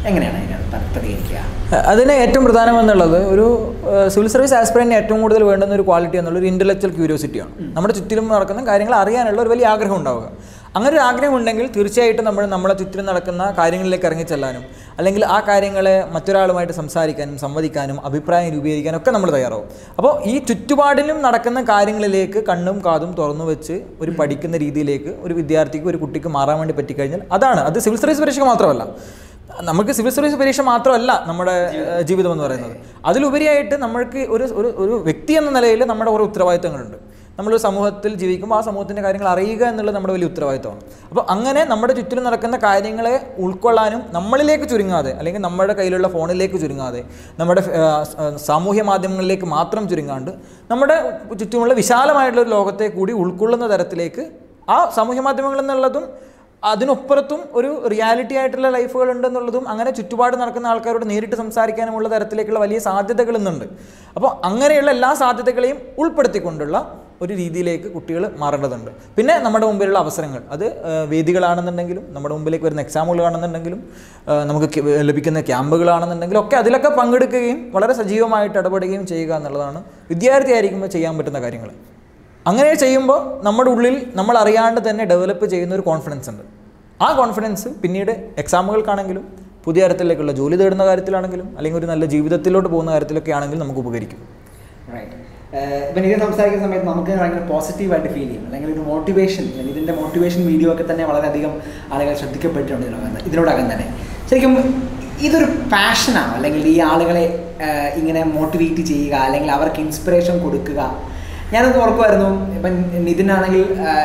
എങ്ങനെയാണ് അതിനകത്ത് പ്ര- പ്രതികരിക്കുക അതിന് ഏറ്റവും പ്രധാനമെന്നുള്ളത് ഒരു ഏഹ്, സിവിൽ സർവീസ് ആസ്പിറൻറ്റിന് ഏറ്റവും കൂടുതൽ വേണ്ടുന്ന ഒരു ക്വാളിറ്റി എന്നുള്ളത് ഒരു ഇൻ്റലക്ച്വൽ ക്യൂരിയോസിറ്റിയാണ് നമ്മുടെ ചുറ്റിലും നടക്കുന്ന കാര്യങ്ങൾ അറിയാനുള്ള ഒരു വലിയ ആഗ്രഹം ഉണ്ടാവുക അങ്ങനെ ഒരു ആഗ്രഹം ഉണ്ടെങ്കിൽ തീർച്ചയായിട്ടും നമ്മൾ നമ്മളെ ചുറ്റിലും നടക്കുന്ന കാര്യങ്ങളിലേക്ക് ഇറങ്ങിച്ചെല്ലാനും അല്ലെങ്കിൽ ആ കാര്യങ്ങളെ മറ്റൊരാളുമായിട്ട് സംസാരിക്കാനും സംവദിക്കാനും അഭിപ്രായം രൂപീകരിക്കാനും ഒക്കെ നമ്മൾ തയ്യാറാവും അപ്പോൾ ഈ ചുറ്റുപാടിലും നടക്കുന്ന കാര്യങ്ങളിലേക്ക് കണ്ണും കാതും തുറന്നു വെച്ച് ഒരു പഠിക്കുന്ന രീതിയിലേക്ക് ഒരു വിദ്യാർത്ഥിക്ക് ഒരു കുട്ടിക്ക് മാറാൻ വേണ്ടി പറ്റിക്കഴിഞ്ഞാൽ അതാണ് അത് സിവിൽ സർവീസ് പരീക്ഷ മാത്രമല്ല നമുക്ക് സിവിൽ സർവീസ് പരീക്ഷ മാത്രമല്ല നമ്മുടെ ഏഹ്, ജീവിതം എന്ന് പറയുന്നത് അതിലുപരിയായിട്ട് നമ്മൾക്ക് ഒരു ഒരു ഒരു വ്യക്തി എന്ന നിലയിൽ നമ്മുടെ കുറേ ഉത്തരവാദിത്തങ്ങളുണ്ട് നമ്മളൊരു സമൂഹത്തിൽ ജീവിക്കുമ്പോൾ ആ സമൂഹത്തിൻ്റെ കാര്യങ്ങൾ അറിയുക എന്നുള്ളത് നമ്മുടെ വലിയ ഉത്തരവാദിത്തമാണ് അപ്പോൾ അങ്ങനെ നമ്മുടെ ചുറ്റിലും നടക്കുന്ന കാര്യങ്ങളെ ഉൾക്കൊള്ളാനും നമ്മളിലേക്ക് ചുരുങ്ങാതെ അല്ലെങ്കിൽ നമ്മുടെ കയ്യിലുള്ള ഫോണിലേക്ക് ചുരുങ്ങാതെ നമ്മുടെ ഏഹ്, സ- സാമൂഹ്യ മാധ്യമങ്ങളിലേക്ക് മാത്രം ചുരുങ്ങാണ്ട് നമ്മുടെ ചുറ്റുമുള്ള വിശാലമായിട്ടുള്ള ഒരു ലോകത്തെ കൂടി ഉൾക്കൊള്ളുന്ന തരത്തിലേക്ക് ആ സാമൂഹ്യ മാധ്യമങ്ങൾ എന്നുള്ളതും അതിനപ്പുറത്തും ഒരു റിയാലിറ്റി ആയിട്ടുള്ള ലൈഫുകൾ ഉണ്ടെന്നുള്ളതും അങ്ങനെ ചുറ്റുപാട് നടക്കുന്ന ആൾക്കാരോട് നേരിട്ട് സംസാരിക്കാനുമുള്ള തരത്തിലേക്കുള്ള വലിയ സാധ്യതകൾ ഇന്നുണ്ട് അപ്പോൾ അങ്ങനെയുള്ള എല്ലാ സാധ്യതകളെയും ഉൾപ്പെടുത്തിക്കൊണ്ടുള്ള ഒരു രീതിയിലേക്ക് കുട്ടികൾ മാറേണ്ടതുണ്ട് പിന്നെ നമ്മുടെ മുമ്പിലുള്ള അവസരങ്ങൾ അത് ആ, വേദികളാണെന്നുണ്ടെങ്കിലും നമ്മുടെ മുമ്പിലേക്ക് വരുന്ന എക്സാമുകളാണെന്നുണ്ടെങ്കിലും ആ, നമുക്ക് കി- ലഭിക്കുന്ന ക്യാമ്പുകളാണെന്നുണ്ടെങ്കിലും ഒക്കെ അതിലൊക്കെ പങ്കെടുക്കുകയും വളരെ സജീവമായിട്ട് ഇടപെടുകയും ചെയ്യുക എന്നുള്ളതാണ് വിദ്യാർത്ഥിയായിരിക്കുമ്പോൾ ചെയ്യാൻ പറ്റുന്ന കാര്യങ്ങൾ അങ്ങനെ ചെയ്യുമ്പോൾ നമ്മുടെ ഉള്ളിൽ നമ്മൾ അറിയാണ്ട് തന്നെ ഡെവലപ്പ് ചെയ്യുന്ന ഒരു കോൺഫിഡൻസ് ഉണ്ട് ആ കോൺഫിഡൻസ് പിന്നീട് എക്സാമുകൾക്കാണെങ്കിലും പുതിയ തരത്തിലേക്കുള്ള ജോലി തേടുന്ന കാര്യത്തിലാണെങ്കിലും അല്ലെങ്കിൽ ഒരു നല്ല ജീവിതത്തിലോട്ട് പോകുന്ന കാര്യത്തിലൊക്കെ ആണെങ്കിലും നമുക്ക് ഉപകരിക്കും റൈറ്റ് ഇപ്പം ഇത് സംസാരിക്കുന്ന സമയത്ത് നമുക്ക് ഭയങ്കര പോസിറ്റീവായിട്ട് ഫീൽ ചെയ്യും അല്ലെങ്കിൽ ഒരു മോട്ടിവേഷൻ ഇതിൻ്റെ മോട്ടിവേഷൻ വീഡിയോ ഒക്കെ തന്നെ വളരെയധികം ആളുകൾ ശ്രദ്ധിക്കപ്പെട്ടിട്ടുണ്ട് ഇതിനോടകം ഇതിനോടകം തന്നെ ശരിക്കും ഇതൊരു പാഷനാണ് അല്ലെങ്കിൽ ഈ ആളുകളെ ഏഹ്, ഇങ്ങനെ മോട്ടിവേറ്റ് ചെയ്യുക അല്ലെങ്കിൽ അവർക്ക് ഇൻസ്പിറേഷൻ കൊടുക്കുക ഞാനത് ഓർക്കുമായിരുന്നു ഇപ്പം നിതിനാണെങ്കിൽ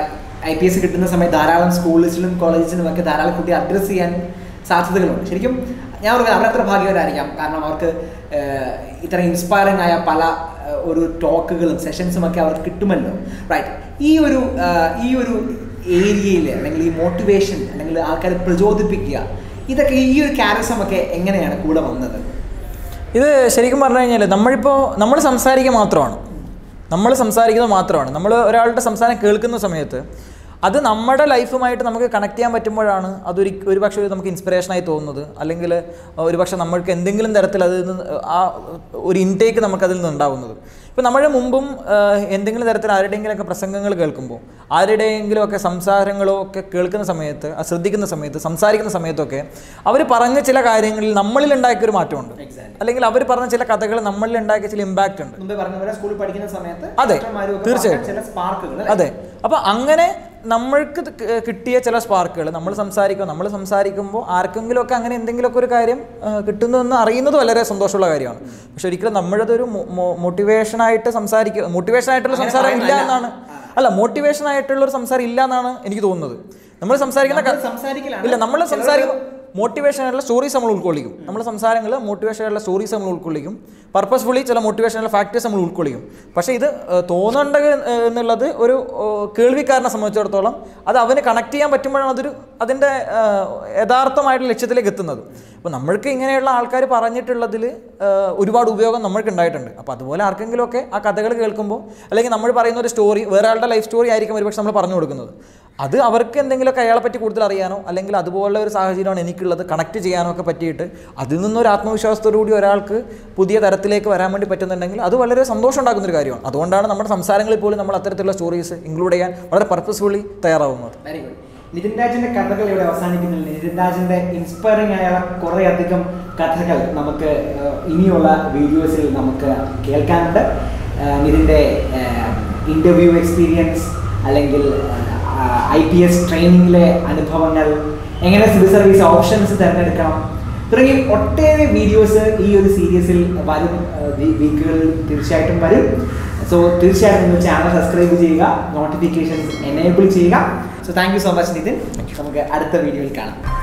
ഐ പി എസ് കിട്ടുന്ന സമയത്ത് ധാരാളം സ്കൂൾസിലും കോളേജിലും ഒക്കെ ധാരാളം കുട്ടി അഡ്രസ്സ് ചെയ്യാൻ സാധ്യതകളുണ്ട് ശരിക്കും ഞാൻ ഓർക്കുന്നത് അവരത്ര ഭാഗ്യവരായിരിക്കാം കാരണം അവർക്ക് ഏഹ്, ഇത്ര ഇൻസ്പയറിംഗ് ആയ പല ഏഹ്, ഒരു ടോക്കുകളും സെഷൻസും ഒക്കെ അവർക്ക് കിട്ടുമല്ലോ റൈറ്റ് ഈ ഒരു ഏഹ്, ഈ ഒരു ഏരിയയിൽ അല്ലെങ്കിൽ ഈ മോട്ടിവേഷൻ അല്ലെങ്കിൽ ആൾക്കാരെ പ്രചോദിപ്പിക്കുക ഇതൊക്കെ ഈ ഒരു ക്യാരസം ഒക്കെ എങ്ങനെയാണ് കൂടെ വന്നത് ഇത് ശരിക്കും പറഞ്ഞു കഴിഞ്ഞാൽ നമ്മളിപ്പോൾ നമ്മൾ സംസാരിക്കുക മാത്രമാണ് നമ്മൾ സംസാരിക്കുന്നത് മാത്രമാണ് നമ്മൾ ഒരാളുടെ സംസാരം കേൾക്കുന്ന സമയത്ത് അത് നമ്മുടെ ലൈഫുമായിട്ട് നമുക്ക് കണക്ട് ചെയ്യാൻ പറ്റുമ്പോഴാണ് അതൊരു ഒരു പക്ഷേ നമുക്ക് ഇൻസ്പിറേഷനായി തോന്നുന്നത് അല്ലെങ്കിൽ ഒരു പക്ഷേ നമ്മൾക്ക് എന്തെങ്കിലും തരത്തിൽ അതിൽ നിന്ന് ആ ഒരു ഇൻടേക്ക് നമുക്കതിൽ നിന്ന് ഉണ്ടാവുന്നത് ഇപ്പോൾ നമ്മൾ മുമ്പും ആ, എന്തെങ്കിലും തരത്തിൽ ആരുടെയെങ്കിലുമൊക്കെ പ്രസംഗങ്ങൾ കേൾക്കുമ്പോൾ ആരുടെയെങ്കിലുമൊക്കെ സംസാരങ്ങളോ ഒക്കെ കേൾക്കുന്ന സമയത്ത് ആ ശ്രദ്ധിക്കുന്ന സമയത്ത് സംസാരിക്കുന്ന സമയത്തൊക്കെ അവർ പറഞ്ഞ ചില കാര്യങ്ങളിൽ നമ്മളിൽ ഉണ്ടാക്കിയ ഒരു മാറ്റമുണ്ട് Exactly. അല്ലെങ്കിൽ അവർ പറഞ്ഞ ചില കഥകൾ നമ്മളിൽ ഉണ്ടാക്കിയ ചില ഇമ്പാക്റ്റ് ഉണ്ട് മുമ്പേ പറഞ്ഞ പോലെ സ്കൂളിൽ പഠിക്കുന്ന സമയത്ത് അതെ, മാസ്റ്റർമാരും ഒക്കെ തീർച്ചയായും. പറഞ്ഞ ചില സ്പാർക്കുകൾ അതെ അപ്പോൾ അങ്ങനെ നമ്മൾക്ക് ഇത് ക- കിട്ടിയ ചില സ്പാർക്കുകൾ നമ്മൾ സംസാരിക്കുക നമ്മൾ സംസാരിക്കുമ്പോൾ ആർക്കെങ്കിലുമൊക്കെ അങ്ങനെ എന്തെങ്കിലുമൊക്കെ ഒരു കാര്യം ആ, കിട്ടുന്നു എന്ന് അറിയുന്നത് വളരെ സന്തോഷമുള്ള കാര്യമാണ് പക്ഷെ ഒരിക്കലും നമ്മളതൊരു മോട്ടിവേഷനായിട്ട് സംസാരിക്കുക മോട്ടിവേഷൻ ആയിട്ടുള്ള അങ്ങനെ സംസാരം ഇല്ല പറയുന്നതല്ല. എന്നാണ് അല്ല മോട്ടിവേഷൻ ആയിട്ടുള്ള ഒരു സംസാരം ഇല്ല എന്നാണ് എനിക്ക് തോന്നുന്നത് നമ്മൾ സംസാരിക്കുന്ന ക- നമ്മൾ സംസാരിക്കലാണ്. ഇല്ല നമ്മൾ ചിലര് സംസാരിക്കും മോട്ടിവേഷൻ ആയിട്ടുള്ള സ്റ്റോറീസ് നമ്മൾ ഉൾക്കൊള്ളിക്കും നമ്മുടെ സംസാരങ്ങൾ മോട്ടിവേഷൻ ആയിട്ടുള്ള സ്റ്റോറീസ് നമ്മൾ ഉൾക്കൊള്ളിക്കും പർപ്പസ്ഫുള്ളി ചില മോട്ടിവേഷൻ ആയിട്ടുള്ള ഫാക്ടേഴ്സ് നമ്മൾ ഉൾക്കൊള്ളിക്കും പക്ഷേ ഇത് ഏഹ്, തോന്നേണ്ട ഏഹ്, എന്നുള്ളത് ഒരു ഏഹ്, കേൾവിക്കാരനെ സംബന്ധിച്ചിടത്തോളം അത് അവന് കണക്ട് ചെയ്യാൻ പറ്റുമ്പോഴാണ് അതൊരു അതിൻ്റെ ഏഹ്, യഥാർത്ഥമായിട്ടുള്ള ലക്ഷ്യത്തിലേക്ക് എത്തുന്നത് അപ്പോൾ നമ്മൾക്ക് ഇങ്ങനെയുള്ള ആൾക്കാർ പറഞ്ഞിട്ടുള്ളതിൽ ഏഹ്, ഒരുപാട് ഉപയോഗം നമ്മൾക്ക് ഉണ്ടായിട്ടുണ്ട് അപ്പോൾ അതുപോലെ ആർക്കെങ്കിലുമൊക്കെ ആ കഥകൾ കേൾക്കുമ്പോൾ അല്ലെങ്കിൽ നമ്മൾ പറയുന്ന ഒരു സ്റ്റോറി വേറെ ആളുടെ ലൈഫ് സ്റ്റോറി ആയിരിക്കും ഒരുപക്ഷെ നമ്മൾ പറഞ്ഞു കൊടുക്കുന്നത് അത് അവർക്ക് എന്തെങ്കിലുമൊക്കെ അയാളെ പറ്റി കൂടുതൽ അറിയാനോ അല്ലെങ്കിൽ അതുപോലുള്ള ഒരു സാഹചര്യമാണ് എനിക്കുള്ളത് കണക്ട് ചെയ്യാനോ ഒക്കെ പറ്റിയിട്ട് അതിൽ നിന്നൊരു ആത്മവിശ്വാസത്തോടു കൂടി ഒരാൾക്ക് പുതിയ തരത്തിലേക്ക് വരാൻ വേണ്ടി പറ്റുന്നുണ്ടെങ്കിൽ അത് വളരെ സന്തോഷം ഉണ്ടാക്കുന്ന ഒരു കാര്യമാണ് അതുകൊണ്ടാണ് നമ്മുടെ സംസാരങ്ങളിൽ പോലും നമ്മൾ അത്തരത്തിലുള്ള സ്റ്റോറീസ് ഇൻക്ലൂഡ് ചെയ്യാൻ വളരെ പർപ്പസ്ഫുള്ളി തയ്യാറാവുന്നത് വെരി ഗുഡ് നിതിൻ രാജിന്റെ കഥകൾ ഇവിടെ അവസാനിക്കുന്നില്ല നിതിൻ രാജിന്റെ ഇൻസ്പയറിംഗ് ആയ കുറേ അധികം കഥകൾ നമുക്ക് ഏഹ്, ഇനിയുള്ള വീഡിയോസിൽ നമുക്ക് കേൾക്കാനുണ്ട് ഏഹ്, നിതിൻ്റെ ഇൻ്റർവ്യൂ എക്സ്പീരിയൻസ് അല്ലെങ്കിൽ ഐ പി എസ് ട്രെയിനിങ്ങിലെ അനുഭവങ്ങൾ എങ്ങനെ സിവിൽ സർവീസ് ഓപ്ഷൻസ് തിരഞ്ഞെടുക്കണം തുടങ്ങി ഒട്ടേറെ വീഡിയോസ് ഈ ഒരു സീരീസിൽ വരും വീക്കുകളിൽ തീർച്ചയായിട്ടും വരും സോ തീർച്ചയായിട്ടും നിങ്ങൾ ചാനൽ സബ്സ്ക്രൈബ് ചെയ്യുക നോട്ടിഫിക്കേഷൻസ് എനേബിൾ ചെയ്യുക so thank you so much Nithin നമുക്ക് അടുത്ത വീഡിയോയിൽ കാണാം